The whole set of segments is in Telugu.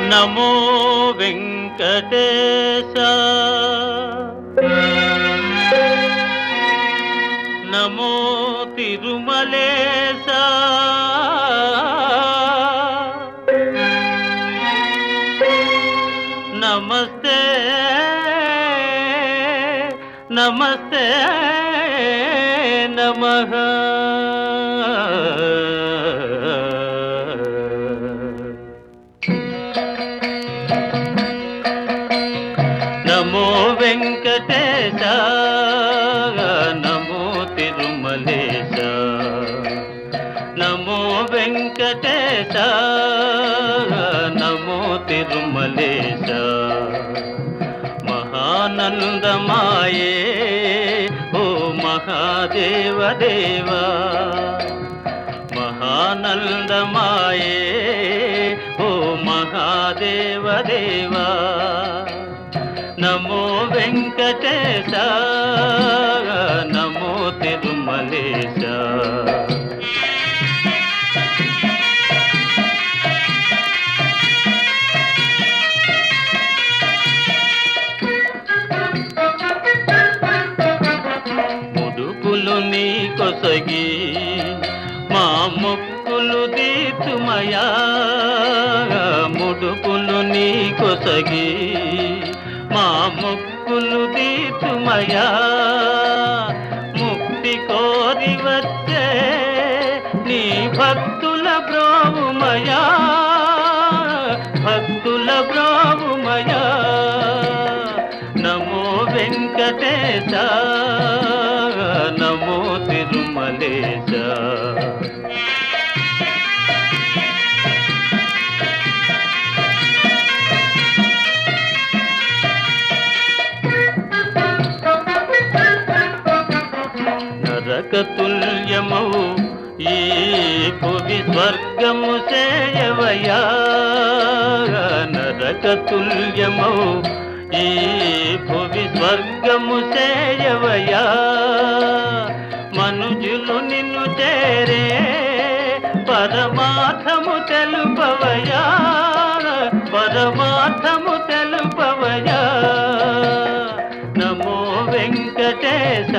నమో వెంకటేశ నమో తిరుమలేశ నమస్తే నమస్తే నమః నమో వెంకటేశ నమో తిరుమలేశ నమో వెంకటేశ నమో తిరుమలేశ మహానందమాయే ఓ మహాదేవ దేవా మహానందమాయే ఓ మహాదేవ దేవా నమో వెంకటేశ నమో తిరుమలేశ ముడుపులు నీ కొసగి మా మొక్కులు దీతుమయా ముడుపులు నీ కొసగి మా మొక్కులు దీతుమయా ముక్తి కోరి వచ్చే నీ భక్తుల బ్రోవుమయా భక్తుల బ్రోవుమయా నమో వెంకటేశ నమో తిరుమలేశ నరక తుల్యమౌ ఈ భువి స్వర్గము సేయవయా నరక తుల్యమౌ ఈ భువి స్వర్గము సేయవయా మనుజులు నిన్ను చేరే పరమార్థము తెలుపవయా పరమార్థము తెలుపవయా నమో వెంకటేశ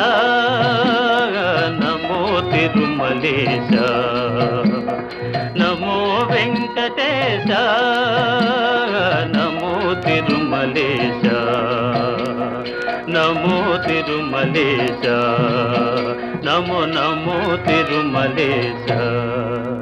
నమో తిరుమలేశ నమో వెంకటేశ నమో తిరుమలేశ నమో తిరుమలేశ నమో నమో తిరుమలేశ